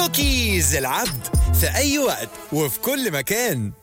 كوكيز العبد في أي وقت وفي كل مكان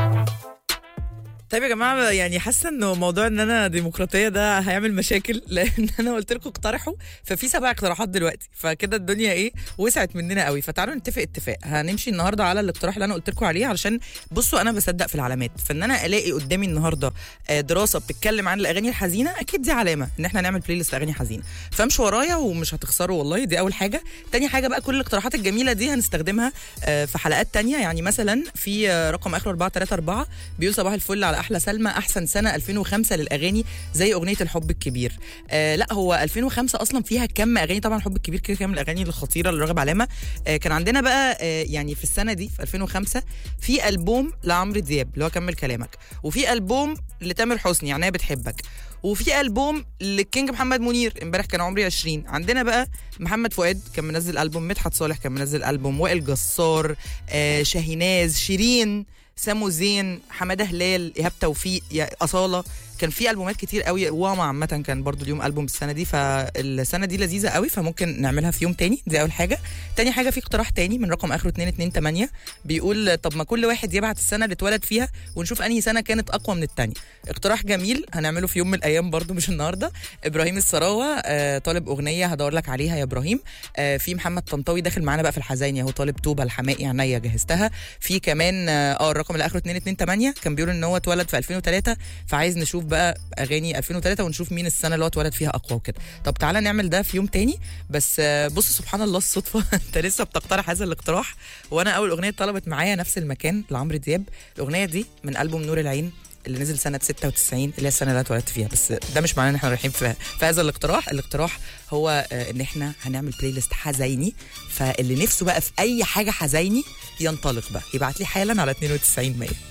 طيب يا جماعه يعني حاسه انه موضوع ان انا ديمقراطيه ده هيعمل مشاكل لان انا قلت لكم اقترحوا ففي سبع اقتراحات دلوقتي فكده الدنيا ايه وسعت مننا قوي فتعالوا نتفق اتفاق هنمشي النهارده على الاقتراح اللي انا قلت لكم عليه علشان بصوا انا بصدق في العلامات فان انا الاقي قدامي النهارده آه، دراسه بتتكلم عن الاغاني الحزينه اكيد دي علامه ان احنا نعمل بلاي ليست اغاني حزينه فامشوا ورايا ومش هتخسروا والله دي اول حاجه تاني حاجه بقى كل الاقتراحات الجميله دي هنستخدمها آه، في حلقات تانية يعني مثلا في آه، رقم اخره 434 بيقول صباح الفل على احلى سلمى احسن سنه 2005 للاغاني زي اغنيه الحب الكبير آه لا هو 2005 اصلا فيها كم اغاني طبعا الحب الكبير كده كده من الاغاني الخطيره اللي راغب علامه آه كان عندنا بقى آه يعني في السنه دي في 2005 في البوم لعمرو دياب اللي هو كمل كلامك وفي البوم لتامر حسني يعني أنا بتحبك وفي البوم للكينج محمد منير امبارح كان عمري 20 عندنا بقى محمد فؤاد كان منزل البوم مدحت صالح كان منزل البوم وائل جسار آه شاهيناز شيرين سامو زين حماده هلال ايهاب توفيق يا اصاله كان في البومات كتير قوي واما عامه كان برضو اليوم البوم السنه دي فالسنه دي لذيذه قوي فممكن نعملها في يوم تاني دي اول حاجه تاني حاجه في اقتراح تاني من رقم اخره 228 بيقول طب ما كل واحد يبعت السنه اللي اتولد فيها ونشوف انهي سنه كانت اقوى من التانية اقتراح جميل هنعمله في يوم من الايام برضو مش النهارده ابراهيم السراوه آه طالب اغنيه هدور لك عليها يا ابراهيم آه في محمد طنطاوي داخل معانا بقى في الحزين اهو طالب توبه الحماقي عينيا جهزتها في كمان اه آه، الرقم اللي اخره 228 كان بيقول ان هو اتولد في 2003 فعايز نشوف بقى اغاني 2003 ونشوف مين السنه اللي هو اتولد فيها اقوى وكده طب تعالى نعمل ده في يوم تاني بس آه، بص سبحان الله الصدفه انت لسه بتقترح هذا الاقتراح وانا اول اغنيه طلبت معايا نفس المكان لعمرو دياب الاغنيه دي من البوم نور العين اللي نزل سنة 96 اللي هي السنة اللي أنا اتولدت فيها بس ده مش معناه ان احنا رايحين في, في هذا الاقتراح، الاقتراح هو آه، ان احنا هنعمل بلاي ليست حزيني فاللي نفسه بقى في أي حاجة حزيني ينطلق بقى يبعت لي حالا على 92 100